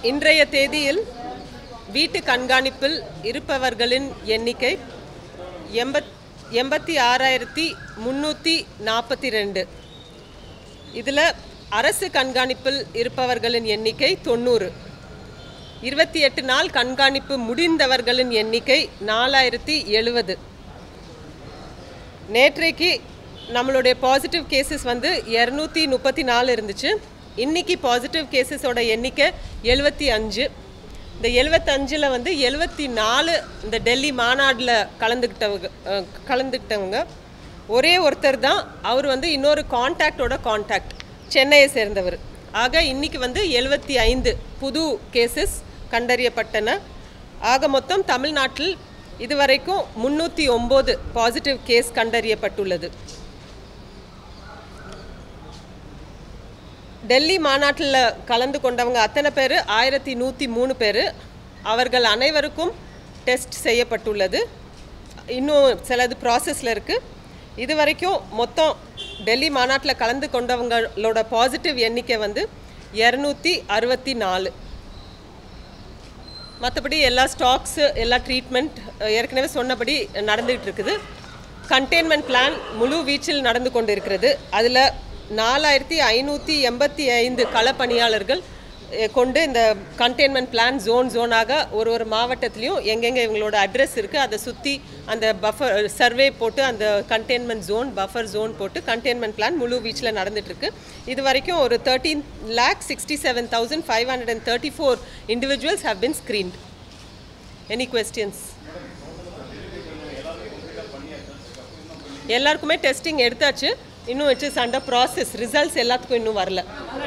இன்றைய தேதியில் வீட்டு கண்காணிப்பில் இருப்பவர்களின் எண்ணிக்கை எண்பத் எண்பத்தி ஆறாயிரத்தி முந்நூற்றி நாற்பத்தி ரெண்டு இதில் அரசு கண்காணிப்பில் இருப்பவர்களின் எண்ணிக்கை தொண்ணூறு இருபத்தி எட்டு நாள் கண்காணிப்பு முடிந்தவர்களின் எண்ணிக்கை நாலாயிரத்தி எழுவது நேற்றைக்கு நம்மளுடைய பாசிட்டிவ் கேசஸ் வந்து இரநூத்தி முப்பத்தி நாலு இருந்துச்சு இன்னைக்கு பாசிட்டிவ் கேசஸோட எண்ணிக்கை எழுபத்தி அஞ்சு இந்த எழுபத்தஞ்சில் வந்து எழுபத்தி நாலு இந்த டெல்லி மாநாட்டில் கலந்துக்கிட்டவங்க அஹ், கலந்துக்கிட்டவங்க ஒரே ஒருத்தர் தான் அவர் வந்து இன்னொரு காண்டாக்டோட காண்டாக்ட் சென்னையை சேர்ந்தவர் ஆக இன்னைக்கு வந்து எழுபத்தி ஐந்து புது கேசஸ் கண்டறியப்பட்டன ஆக மொத்தம் தமிழ்நாட்டில் இதுவரைக்கும் முன்னூற்றி ஒம்பது பாசிட்டிவ் கேஸ் கண்டறியப்பட்டுள்ளது டெல்லி மாநாட்டில் கலந்து கொண்டவங்க அத்தனை பேர் ஆயிரத்தி நூற்றி மூணு பேர் அவர்கள் அனைவருக்கும் டெஸ்ட் செய்யப்பட்டுள்ளது இன்னும் சிலது ப்ராசஸில் இருக்குது இது வரைக்கும் மொத்தம் டெல்லி மாநாட்டில் கலந்து கொண்டவங்களோட பாசிட்டிவ் எண்ணிக்கை வந்து இரநூத்தி அறுபத்தி நாலு மற்றபடி எல்லா ஸ்டாக்ஸு எல்லா ட்ரீட்மெண்ட் ஏற்கனவே சொன்னபடி நடந்துகிட்டு இருக்குது கண்டெய்ன்மெண்ட் பிளான் முழு வீச்சில் நடந்து கொண்டு இருக்கிறது அதில் நாலாயிரத்தி ஐநூற்றி எண்பத்தி ஐந்து களப்பணியாளர்கள் அஹ், கொண்டு இந்த கண்டெய்ன்மெண்ட் பிளான் ஜோன் ஜோனாக ஒரு ஒரு மாவட்டத்துலேயும் எங்கெங்கே இவங்களோட அட்ரஸ் இருக்குது அதை சுற்றி அந்த பஃபர் சர்வே போட்டு அந்த கண்டெய்ன்மெண்ட் ஜோன் பஃபர் ஜோன் போட்டு கண்டெய்ன்மெண்ட் பிளான் முழு வீச்சில் நடந்துட்டுருக்கு இது வரைக்கும் ஒரு thirteen lakh sixty seven thousand five hundred and thirty four individuals have been screened any questions எல்லாருக்குமே டெஸ்டிங் எடுத்தாச்சு இன்னும் வச்சு சண்டை ப்ராசஸ் ரிசல்ட்ஸ் எல்லாத்துக்கும் இன்னும் வரல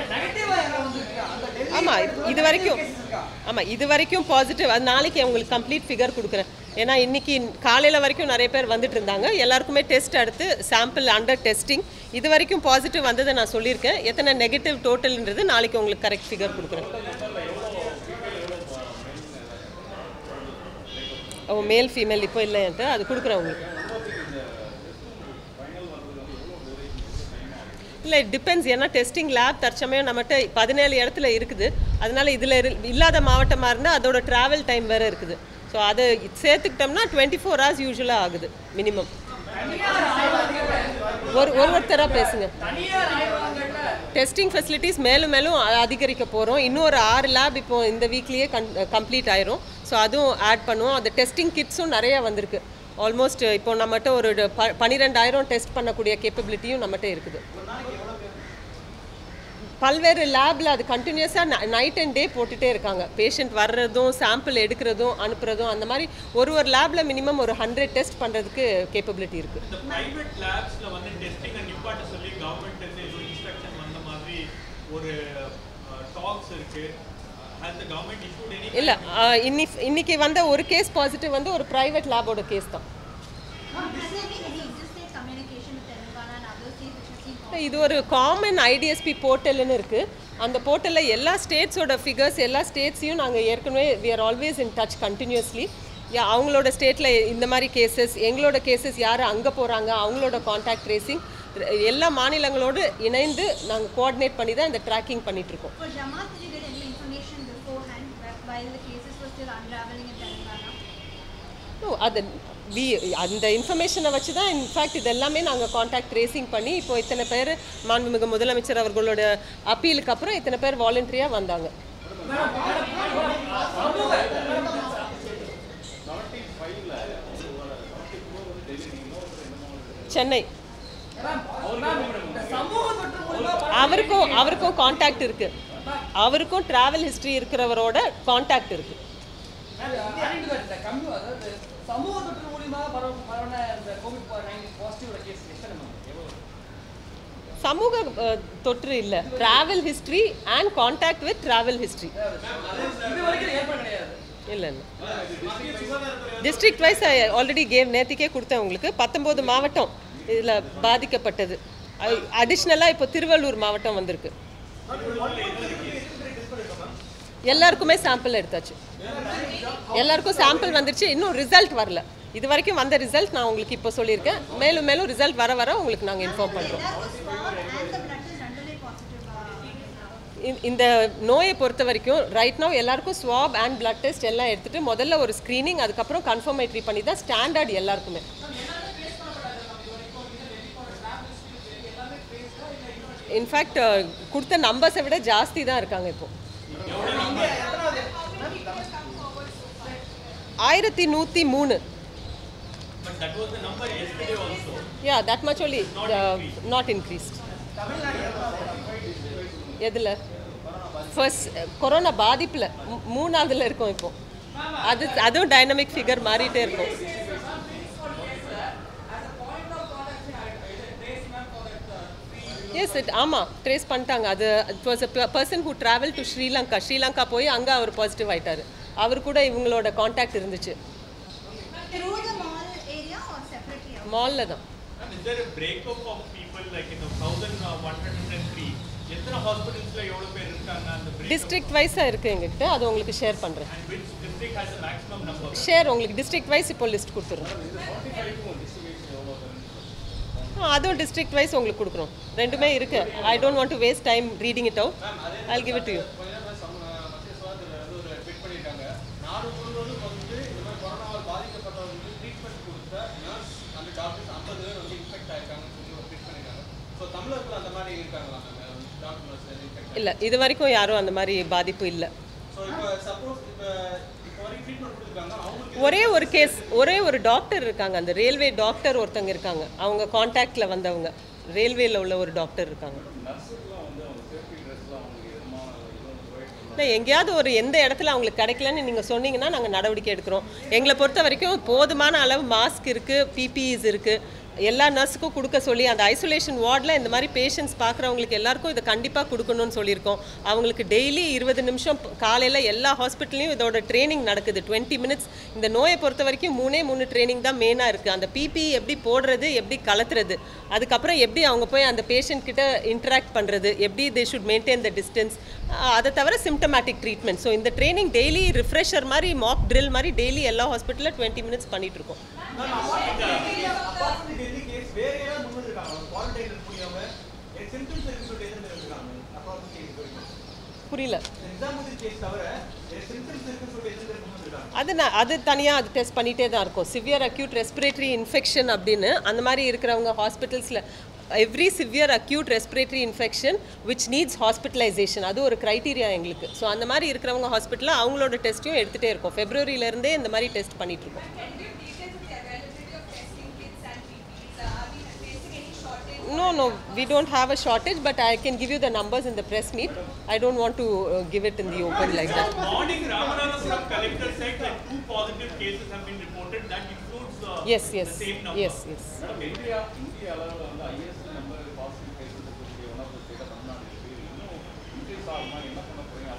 ஆமாம் இது வரைக்கும் ஆமாம் இது வரைக்கும் பாசிட்டிவ் அது நாளைக்கு உங்களுக்கு கம்ப்ளீட் ஃபிகர் கொடுக்குறேன் ஏன்னா இன்னைக்கு காலையில் வரைக்கும் நிறைய பேர் வந்துட்டு இருந்தாங்க எல்லாருக்குமே டெஸ்ட் எடுத்து சாம்பிள் அண்டர் டெஸ்டிங் இது வரைக்கும் பாசிட்டிவ் வந்ததை நான் சொல்லியிருக்கேன் எத்தனை நெகட்டிவ் டோட்டல்ன்றது நாளைக்கு உங்களுக்கு கரெக்ட் ஃபிகர் கொடுக்குறேன் ஓ மேல் ஃபீமேல் இப்போ இல்லைன்ட்டு அது கொடுக்குறேன் உங்களுக்கு இல்லை டிபெண்ட்ஸ் ஏன்னா டெஸ்டிங் லேப் தற்சமயம் நம்மகிட்ட பதினேழு இடத்துல இருக்குது அதனால இதில் இல்லாத மாவட்டமாக இருந்தால் அதோட ட்ராவல் டைம் வேறு இருக்குது ஸோ அதை சேர்த்துக்கிட்டோம்னா டுவெண்ட்டி ஃபோர் ஹவர்ஸ் யூஸ்வலாக ஆகுது மினிமம் ஒரு ஒரு ஒருத்தராக பேசுங்க டெஸ்டிங் ஃபெசிலிட்டிஸ் மேலும் மேலும் அ- அதிகரிக்க போகிறோம் இன்னும் ஒரு ஆறு லேப் இப்போ இந்த வீக்லேயே கன் கம்ப்ளீட் ஆயிரும் ஸோ அதுவும் ஆட் பண்ணுவோம் அந்த டெஸ்டிங் கிட்ஸும் நிறைய வந்திருக்கு ஆல்மோஸ்ட் இப்போ நம்மகிட்ட ஒரு ப பன்னிரெண்டாயிரம் டெஸ்ட் பண்ணக்கூடிய கேப்பபிலிட்டியும் நம்மகிட்ட இருக்குது பல்வேறு லேபில் அது கண்டினியூஸாக நைட் அண்ட் டே போட்டுகிட்டே இருக்காங்க பேஷண்ட் வர்றதும் சாம்பிள் எடுக்கிறதும் அனுப்புறதும் அந்த மாதிரி ஒரு ஒரு லேபில் மினிமம் ஒரு ஹண்ட்ரட் டெஸ்ட் பண்ணுறதுக்கு கேப்பபிலிட்டி இருக்குது இந்த பிரைவேட் லேப்ஸ்ல வந்து டெஸ்டிங் நிப்பாட்ட சொல்லி கவர்மெண்ட் இருந்து ஏதோ இன்ஸ்ட்ரக்ஷன் வந்த மாதிரி ஒரு டாக்ஸ் இருக்கு has the government issued any இல்லை இன்னி இன்னைக்கு வந்த ஒரு கேஸ் பாசிட்டிவ் வந்து ஒரு ப்ரைவேட் லேபோட கேஸ் தான் Has there been any interstate communication with Telangana and other states which have seen இது ஒரு காமன் ஐடிஎஸ்பி போர்ட்டல்னு இருக்குது அந்த போர்ட்டலில் எல்லா ஸ்டேட்ஸோட ஃபிகர்ஸ் எல்லா ஸ்டேட்ஸையும் நாங்கள் ஏற்கனவே we are always in touch continuously அவங்களோட ஸ்டேட்டில் இந்த மாதிரி கேசஸ் எங்களோட கேசஸ் யார் அங்கே போகிறாங்க அவங்களோட காண்டாக்ட் ட்ரேசிங் எல்லா மாநிலங்களோடு இணைந்து நாங்கள் கோஆர்டினேட் பண்ணி தான் இந்த ட்ராக்கிங் பண்ணிகிட்ருக்கோம் For Jamaat, did you get any information beforehand wh- while the cases were still unraveling in Telangana? ஓ அது வி அந்த இன்ஃபர்மேஷனை வச்சு தான் இன்ஃபேக்ட் இது எல்லாமே நாங்கள் காண்டாக்ட் ட்ரேசிங் பண்ணி இப்போ இத்தனை பேர் மாண்புமிகு முதலமைச்சர் அவர்களோட அப்பீலுக்கு அப்புறம் இத்தனை பேர் வாலண்டரியாக வந்தாங்க சென்னை அவருக்கும் அவருக்கும் காண்டாக்ட் இருக்கு அவருக்கும் டிராவல் ஹிஸ்டரி இருக்கிறவரோட காண்டாக்ட் இருக்கு இந்த கம்மி அதாவது சமூக தொற்று மூலியமாக பரவ பரவன இந்த கோவிட் நைன்டீன் பாசிட்டிவ் கேஸ் எத்தனை மேம் எவ்வளோ சமூக அஹ், தொற்று இல்லை travel history and contact with travel history இது வரைக்கும் ஏற்பாடு கிடையாது இல்லை இல்லை டிஸ்ட்ரிக்ட் வைஸ் ஆல்ரெடி கேவ் நேத்திக்கே கொடுத்தேன் உங்களுக்கு பத்தொம்போது மாவட்டம் இதில் பாதிக்கப்பட்டது அடிஷ்னலாக இப்போ திருவள்ளூர் மாவட்டம் வந்திருக்கு எல்லாருக்குமே சாம்பிள் எடுத்தாச்சு எல்லாருக்கும் சாம்பிள் வந்துருச்சு இன்னும் ரிசல்ட் வரல இது வரைக்கும் வந்த ரிசல்ட் நான் உங்களுக்கு இப்போ சொல்லியிருக்கேன் மேலும் மேலும் ரிசல்ட் வர வர உங்களுக்கு நாங்கள் இன்ஃபார்ம் பண்ணுறோம் That was swab and the blood test underlay positive. Uh, இந்த- இந்த நோயை பொறுத்த வரைக்கும் ரைட் now எல்லாருக்கும் ஸ்வாப் அண்ட் பிளட் டெஸ்ட் எல்லாம் எடுத்துட்டு முதல்ல ஒரு ஸ்க்ரீனிங் அதுக்கப்புறம் கன்ஃபர்மேட்ரி பண்ணி தான் ஸ்டாண்டர்ட் எல்லாருக்குமே இன்ஃபேக்ட் கொடுத்த நம்பர்ஸை விட ஜாஸ்தி தான் இருக்காங்க இப்போ ஆயிரத்தி நூற்றி மூணு But that was the number yesterday also. Yeah that much only not increased எதில் ஃபர்ஸ்ட் கொரோனா பாதிப்பில் மூணாவதுல இருக்கோம் இப்போ அது அதுவும் டைனமிக் ஃபிகர் மாறிட்டே இருக்கும் எஸ் இட் ஆமாம் ட்ரேஸ் பண்ணிட்டாங்க அது it was a person who travel to Sri Lanka Sri Lanka போய் அங்கே அவர் பாசிட்டிவ் ஆயிட்டாரு அவர் கூட இவங்களோட காண்டாக்ட் இருந்துச்சு Through the mall area or separately? out? மாலில் தான் Ma'am, is there a breakup of people like in the thousand one hundred and three? எத்தனை ஹாஸ்பிட்டல்ஸ்ல எவ்வளவு பேர் இருக்காங்க அந்த breakup டிஸ்ட்ரிக்ட் வைஸாக இருக்குது எங்ககிட்ட அது உங்களுக்கு ஷேர் பண்ணுறேன் and which district has the maximum number? Share உங்களுக்கு டிஸ்ட்ரிக்ட் வைஸ் இப்போ லிஸ்ட் கொடுத்துருவோம் ஆ அதுவும் டிஸ்ட்ரிக்ட் வைஸ் உங்களுக்கு கொடுக்குறோம் ரெண்டுமே இருக்கு I don't want to waste time reading it out I give it to you கொஞ்ச நேரம் சம மத்திய சுகாதார வந்து ஒரு ட்வீட் பண்ணியிருக்காங்க நாடு முழுவதும் வந்து இந்த மாதிரி கொரோனாவால் பாதிக்கப்பட்டவர்களுக்கு ட்ரீட்மெண்ட் கொடுத்த நர்ஸ் அந்த டாக்டர்ஸ் ஐம்பது பேர் வந்து இன்ஃபெக்ட் ஆயிருக்காங்கன்னு சொல்லி ஒரு ட்வீட் பண்ணியிருக்காங்க ஸோ தமிழகத்தில் அந்த மாதிரி இருக்காங்களா டாக்டர் நர்ஸ் இன்ஃபெக்ட் இல்லை இது வரைக்கும் யாரும் அந்த மாதிரி பாதிப்பு இல்லை ஸோ இப்போ சப்போஸ் இப்போ இப்போ வரைக்கும் ட்ரீட்மெண்ட் கொடுத்துருக்காங்க அவங்களுக்கு ஒரே ஒரு கேஸ் ஒரே ஒரு டாக்டர் இருக்காங்க அந்த ரயில்வே டாக்டர் ஒருத்தங்க இருக்காங்க அவங்க காண்டாக்ட்ல வந்தவங்க ரயில்வேல உள்ள ஒரு டாக்டர் இருக்காங்க இல்லை எங்கேயாவது ஒரு எந்த இடத்துல அவங்களுக்கு கிடைக்கலன்னு நீங்கள் சொன்னீங்கன்னா நாங்கள் நடவடிக்கை எடுக்கிறோம் எங்களை பொறுத்த வரைக்கும் போதுமான அளவு மாஸ்க் இருக்குது பிபிஇஸ் இருக்குது எல்லா நர்ஸுக்கும் கொடுக்க சொல்லி அந்த ஐசோலேஷன் வார்டில் இந்த மாதிரி பேஷண்ட்ஸ் பார்க்குறவங்களுக்கு எல்லாருக்கும் இதை கண்டிப்பாக கொடுக்கணும்னு சொல்லியிருக்கோம் அவங்களுக்கு டெய்லி இருபது நிமிஷம் காலையில் எல்லா ஹாஸ்பிட்டல்லையும் இதோட ட்ரைனிங் நடக்குது டுவெண்ட்டி மினிட்ஸ் இந்த நோயை பொறுத்த வரைக்கும் மூணே மூணு ட்ரைனிங் தான் மெயினாக இருக்குது அந்த பிபி எப்படி போடுறது எப்படி கலத்துறது அதுக்கப்புறம் எப்படி அவங்க போய் அந்த பேஷண்ட் கிட்ட இன்டராக்ட் பண்ணுறது எப்படி they should maintain the distance அதை தவிர சிம்டமேட்டிக் ட்ரீட்மெண்ட் ஸோ இந்த ட்ரைனிங் டெய்லி ரிஃப்ரெஷர் மாதிரி மாக் ட்ரில் மாதிரி டெய்லி எல்லா ஹாஸ்பிட்டலில் டுவெண்ட்டி மினிட்ஸ் பண்ணிட்டு இருக்கோம் அப்பார்ட் டெல்லி கேஸ் வேற யாராவது முன் இருக்காங்க குவாரண்டைன் இருக்கக்கூடியவங்க எனக்கு சிம்டம்ஸ் இருக்குன்னு சொல்லிட்டு எதுவும் இருக்காங்க அப்பார்ட் கேஸ் வரைக்கும் புரியல எக்ஸாம்பிள் கேஸ் தவிர எனக்கு சிம்டம்ஸ் இருக்குன்னு சொல்லிட்டு எதுவும் முன் இருக்காங்க அது நான் அது தனியாக அது டெஸ்ட் பண்ணிகிட்டே தான் இருக்கும் சிவியர் அக்யூட் ரெஸ்பிரேட்டரி இன்ஃபெக்ஷன் அப்படின்னு அந்த மாதிரி இருக்கிறவங்க ஹாஸ்பிட்டல்ஸில் every severe acute respiratory infection which needs hospitalisation அது ஒரு க்ரைட்டீரியா எங்களுக்கு ஸோ அந்த மாதிரி இருக்கிறவங்க ஹாஸ்பிட்டலில் அவங்களோட டெஸ்ட்டையும் எடுத்துகிட்டே இருக்கோம் ஃபெப்ரவரியிலேருந்தே இந்த மாதிரி டெஸ்ட் பண்ணிட்டு இருக்கோம் No, no, we don't have a shortage, but I can give you the numbers in the press meet. I don't want to uh, give it in the open like that. Morning, Ramanathapuram collector said that two positive cases have been reported. That includes uh, Yes, yes, the same number. yes, yes. India இந்திய அளவில் வந்து ஐஎஸ்சி number positive cases இருக்கக்கூடிய one of the ஸ்டேட்டாக தமிழ்நாடு இருக்கு இன்னும் increase ஆகுமா என்ன பண்ண போறீங்க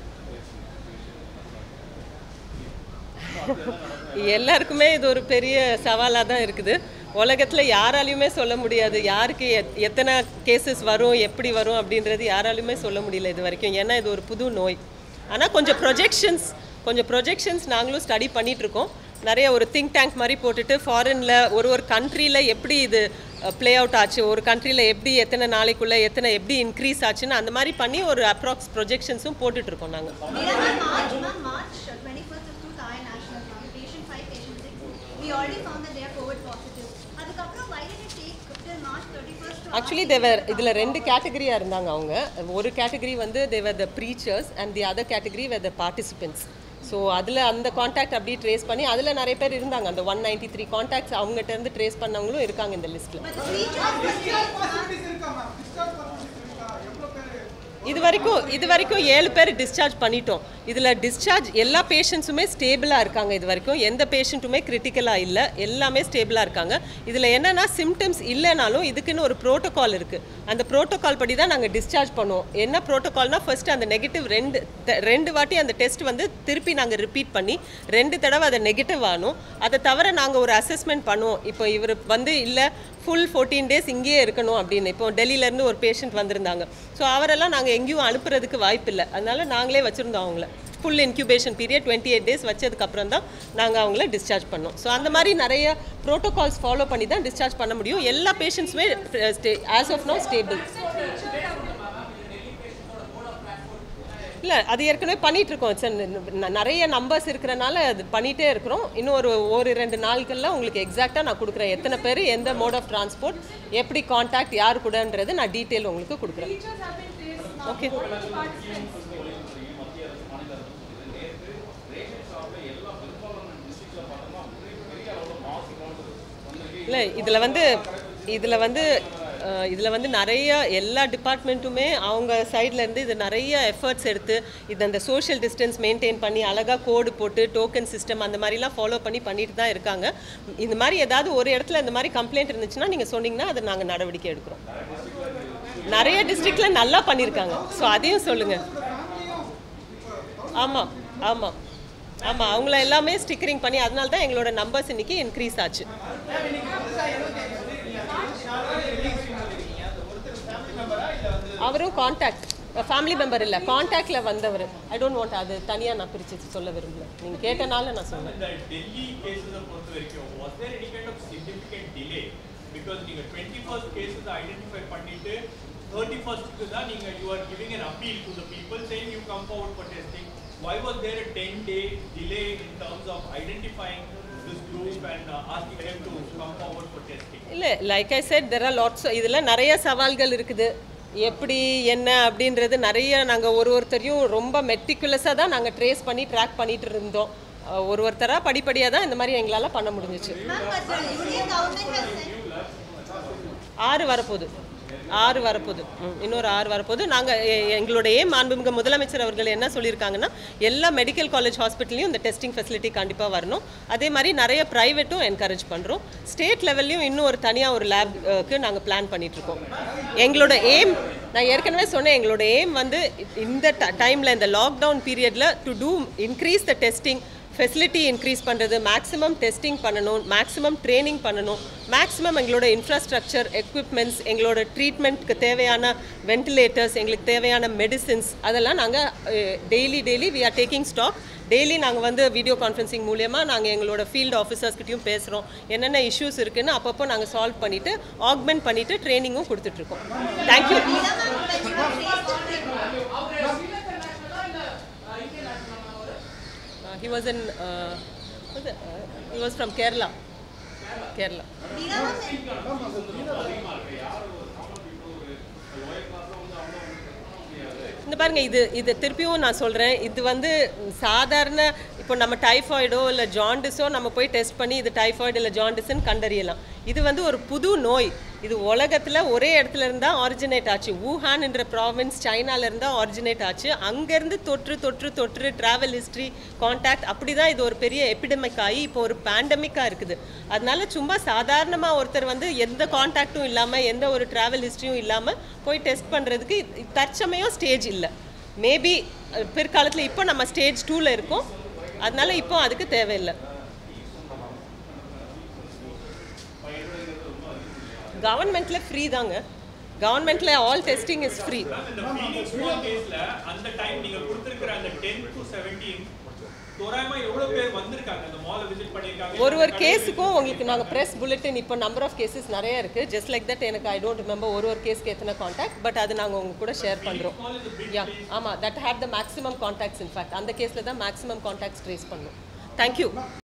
அதுக்கு எல்லாருக்குமே இது ஒரு பெரிய சவாலாக தான் இருக்குது உலகத்தில் யாராலையுமே சொல்ல முடியாது யாருக்கு எத்- எத்தனை கேசஸ் வரும் எப்படி வரும் அப்படின்றது யாராலையுமே சொல்ல முடியல இது வரைக்கும் ஏன்னா இது ஒரு புது நோய் ஆனால் கொஞ்சம் ப்ரொஜெக்ஷன்ஸ் கொஞ்சம் ப்ரொஜெக்ஷன்ஸ் நாங்களும் ஸ்டடி பண்ணிட்டு இருக்கோம் நிறைய ஒரு திங்க் டேங்க் மாதிரி போட்டுட்டு ஃபாரினில் ஒரு ஒரு கண்ட்ரியில் எப்படி இது ப்ளே அவுட் ஆச்சு ஒரு கண்ட்ரியில் எப்படி எத்தனை நாளைக்குள்ளே எத்தனை எப்படி இன்க்ரீஸ் ஆச்சுன்னு அந்த மாதிரி பண்ணி ஒரு அப்ராக்ஸ் ப்ரொஜெக்ஷன்ஸும் போட்டுட்ருக்கோம் நாங்கள் Ma'am, March, ma'am, March uh, 21st of 2, Thai National Bank, patient 5, patient 6. We already found that they are COVID positive. அதுக்கப்புறம் why did it take till March 31st to actually ask தேவர் them to இதில் ரெண்டு கேட்டகரியாக இருந்தாங்க அவங்க ஒரு category வந்து they were the preachers and the other category where the participants so அதில் அந்த காண்டாக்ட் அப்படியே ட்ரேஸ் பண்ணி அதில் நிறைய பேர் இருந்தாங்க அந்த ஒன் நைன்டி த்ரீ காண்டாக்ட்ஸ் அவங்ககிட்ட இருந்து ட்ரேஸ் பண்ணவங்களும் இருக்காங்க இந்த லிஸ்ட்டில் But the preachers were இது வரைக்கும் இது வரைக்கும் ஏழு பேர் டிஸ்சார்ஜ் பண்ணிட்டோம் இதில் டிஸ்சார்ஜ் எல்லா பேஷண்ட்ஸுமே ஸ்டேபிளாக இருக்காங்க இது வரைக்கும் எந்த பேஷண்ட்டுமே கிரிட்டிக்கலாக இல்லை எல்லாமே ஸ்டேபிளாக இருக்காங்க இதில் என்னென்னா சிம்டம்ஸ் இல்லைனாலும் இதுக்குன்னு ஒரு ப்ரோட்டோகால் இருக்குது அந்த ப்ரோட்டோகால் படி தான் நாங்கள் டிஸ்சார்ஜ் பண்ணுவோம் என்ன ப்ரோட்டோகால்னா ஃபர்ஸ்ட் அந்த நெகட்டிவ் ரெண்டு த- ரெண்டு வாட்டி அந்த டெஸ்ட் வந்து திருப்பி நாங்கள் ரிப்பீட் பண்ணி ரெண்டு தடவை அதை நெகட்டிவ் ஆனும் அதை தவிர நாங்கள் ஒரு அசஸ்மெண்ட் பண்ணுவோம் இப்போ இவர் வந்து இல்லை ஃபுல் ஃபோர்டீன் டேஸ் இங்கேயே இருக்கணும் அப்படின்னு இப்போ டெல்லியிலேருந்து ஒரு பேஷண்ட் வந்திருந்தாங்க ஸோ அவரெல்லாம் நாங்கள் எங்கேயும் அனுப்புறதுக்கு வாய்ப்பில்லை அதனால நாங்களே வச்சுருந்தோம் அவங்கள full incubation period twenty eight days வச்சதுக்கப்புறம் தான் நாங்கள் அவங்கள டிஸ்சார்ஜ் பண்ணோம் ஸோ அந்த மாதிரி நிறைய ப்ரோட்டோகால்ஸ் ஃபாலோ பண்ணி தான் டிஸ்சார்ஜ் பண்ண முடியும் எல்லா பேஷண்ட்ஸுமே ஆஸ் ஆஃப் நோ ஸ்டேபிள் இல்லை அது ஏற்கனவே பண்ணிட்டு இருக்கோம் சார் ந- நிறைய நம்பர்ஸ் இருக்கிறனால அது பண்ணிட்டே இருக்கிறோம் இன்னும் ஒரு ஒரு ரெண்டு நாட்கள்ல உங்களுக்கு எக்ஸாக்டாக நான் கொடுக்குறேன் எத்தனை பேர் எந்த மோட் ஆஃப் டிரான்ஸ்போர்ட் எப்படி காண்டாக்ட் யார் கூடன்றது நான் டீட்டெயில் உங்களுக்கு கொடுக்குறேன் ஓகே இல்லை இதில் வந்து இதில் வந்து இதில் வந்து நிறைய எல்லா டிபார்ட்மெண்ட்டுமே அவங்க சைடில் இருந்து இது நிறைய எஃபர்ட்ஸ் எடுத்து இது அந்த சோஷியல் டிஸ்டன்ஸ் மெயின்டைன் பண்ணி அழகாக கோடு போட்டு டோக்கன் சிஸ்டம் அந்த மாதிரிலாம் ஃபாலோ பண்ணி பண்ணிட்டு தான் இருக்காங்க இந்த மாதிரி ஏதாவது ஒரு இடத்துல இந்த மாதிரி கம்ப்ளைண்ட் இருந்துச்சுன்னா நீங்கள் சொன்னீங்கன்னா அதை நாங்கள் நடவடிக்கை எடுக்கிறோம் நிறைய டிஸ்ட்ரிக்ட்ல நல்லா பண்ணியிருக்காங்க ஸோ அதையும் சொல்லுங்கள் ஆமாம் ஆமாம் ஆமாம் அவங்கள எல்லாமே ஸ்டிக்கரிங் பண்ணி அதனால தான் எங்களோட நம்பர்ஸ் இன்னைக்கு இன்க்ரீஸ் ஆச்சு அவரும் காண்டாக்ட் ஃபேமிலி மெம்பர் இல்லை காண்டாக்ட்ல வந்தவர் ஐ டோன்ட் வாண்ட் அது தனியாக நான் பிரித்து சொல்ல விரும்பல நீங்கள் கேட்டனால நான் சொன்னேன் இந்த டெல்லி கேஸஸை பொறுத்த வரைக்கும் was there any kind of significant delay because நீங்க டுவெண்ட்டி ஃபர்ஸ்ட் கேஸஸ் ஐடென்டிஃபை பண்ணிட்டு தேர்ட்டி ஃபர்ஸ்ட்டுக்கு தான் நீங்க you are giving an appeal to the people saying you come forward for testing why was there a 10 day delay in terms of identifying this group and uh, asking them to come forward for testing இல்லை like I said there are lots இதில் நிறைய சவால்கள் இருக்குது எப்படி என்ன அப்படின்றது நிறைய நாங்கள் ஒரு ஒருத்தரையும் ரொம்ப மெட்டிகுலஸாக தான் நாங்கள் ட்ரேஸ் பண்ணி ட்ராக் பண்ணிட்டு இருந்தோம் அஹ் ஒரு ஒருத்தராக படிப்படியாக தான் இந்த மாதிரி எங்களால் பண்ண முடிஞ்சிச்சு Ma'am, but the Indian government has sent ஆறு வரப்போகுது ஆறு வரப்போகுது ம், இன்னொரு ஆறு வரப்போகுது நாங்கள் எங்களுடைய மாண்புமிகு முதலமைச்சர் அவர்கள் என்ன சொல்லியிருக்காங்கன்னா எல்லா மெடிக்கல் காலேஜ் ஹாஸ்பிட்டல்லையும் இந்த டெஸ்டிங் ஃபெசிலிட்டி கண்டிப்பாக வரணும் அதே மாதிரி நிறைய ப்ரைவேட்டும் என்கரேஜ் பண்ணுறோம் ஸ்டேட் லெவல்லையும் இன்னும் ஒரு தனியாக ஒரு லேப்க்கு நாங்கள் பிளான் பண்ணிகிட்ருக்கோம் எங்களோட எய்ம் நான் ஏற்கனவே சொன்னேன் எங்களோட எய்ம் வந்து இந்த டைமில் இந்த லாக்டவுன் பீரியடில் to do increase the testing facility increase பண்ணுறது மேக்ஸிமம் டெஸ்டிங் பண்ணணும் மேக்ஸிமம் ட்ரைனிங் பண்ணணும் மேக்ஸிமம் எங்களோட இன்ஃப்ராஸ்ட்ரக்சர் எக்யூப்மெண்ட்ஸ் எங்களோட ட்ரீட்மெண்ட்க்கு தேவையான வென்டிலேட்டர்ஸ் எங்களுக்கு தேவையான மெடிசின்ஸ் அதெல்லாம் நாங்கள் daily daily we are taking stock daily நாங்கள் வந்து வீடியோ கான்ஃபரன்சிங் மூலியமாக நாங்கள் எங்களோட ஃபீல்டு ஆஃபீஸர்ஸ்கிட்டையும் பேசுகிறோம் என்னென்ன இஷ்யூஸ் இருக்குன்னு அப்பப்போ நாங்கள் சால்வ் பண்ணிவிட்டு ஆக்மெண்ட் பண்ணிவிட்டு ட்ரைனிங்கும் கொடுத்துட்ருக்கோம் thank you he was in uh, was it, uh, he was from Kerala Kerala இந்த பாருங்க இது இது திருப்பியும் நான் சொல்கிறேன் இது வந்து சாதாரண இப்போ நம்ம டைஃபாய்டோ இல்லை ஜாண்டிஸோ நம்ம போய் டெஸ்ட் பண்ணி இது டைஃபாய்டு இல்லை ஜாண்டிஸ்ன்னு கண்டறியலாம் இது வந்து ஒரு புது நோய் இது உலகத்தில் ஒரே இடத்துல இருந்தா ஆரிஜினேட் ஆச்சு வூஹான் என்ற ப்ராவின்ஸ் சைனால இருந்தா ஆரிஜினேட் ஆச்சு அங்கேருந்து தொற்று தொற்று தொற்று டிராவல் ஹிஸ்ட்ரி காண்டாக்ட் அப்படி தான் இது ஒரு பெரிய எபிடமிக் ஆகி இப்போ ஒரு பேண்டமிக்காக இருக்குது அதனால சும்மா சாதாரணமாக ஒருத்தர் வந்து எந்த காண்டாக்டும் இல்லாமல் எந்த ஒரு டிராவல் ஹிஸ்ட்ரியும் இல்லாமல் போய் டெஸ்ட் பண்ணுறதுக்கு தற்சமயம் ஸ்டேஜ் இல்லை மேபி பிற்காலத்தில் இப்போ நம்ம ஸ்டேஜ் டூவில் இருக்கோம் அதனால இப்போ அதுக்கு தேவையில்லை கவர்மெண்ட்ல ஃப்ரீ தாங்க கவர்மெண்ட்ல ஆல் டெஸ்டிங் இஸ் ஃப்ரீ இந்த ஃபீனிக்ஸ் மால் கேஸ்ல அந்த டைம் நீங்க கொடுத்திருக்கிற அந்த 10 டு 17 தோராயமா எவ்வளவு பேர் வந்திருக்காங்க அந்த மாலை விசிட் பண்ணிருக்காங்க ஒரு ஒரு கேஸுக்கும் உங்களுக்கு நாங்கள் ப்ரெஸ் புல்லட்டின் இப்போ நம்பர் ஆஃப் கேசஸ் நிறைய இருக்குது ஜஸ்ட் லைக் தட் எனக்கு ஐ டோன்ட் ரிமெம்பர் ஒரு ஒரு கேஸ்க்கு எத்தனை காண்டாக்ட் பட் அது நாங்கள் உங்க கூட ஷேர் பண்ணுறோம் யா ஆமாம் that had the maximum contacts in fact அந்த கேஸில் தான் மேக்ஸிமம் காண்டாக்ட்ஸ் ட்ரேஸ் பண்ணோம் தேங்க்யூ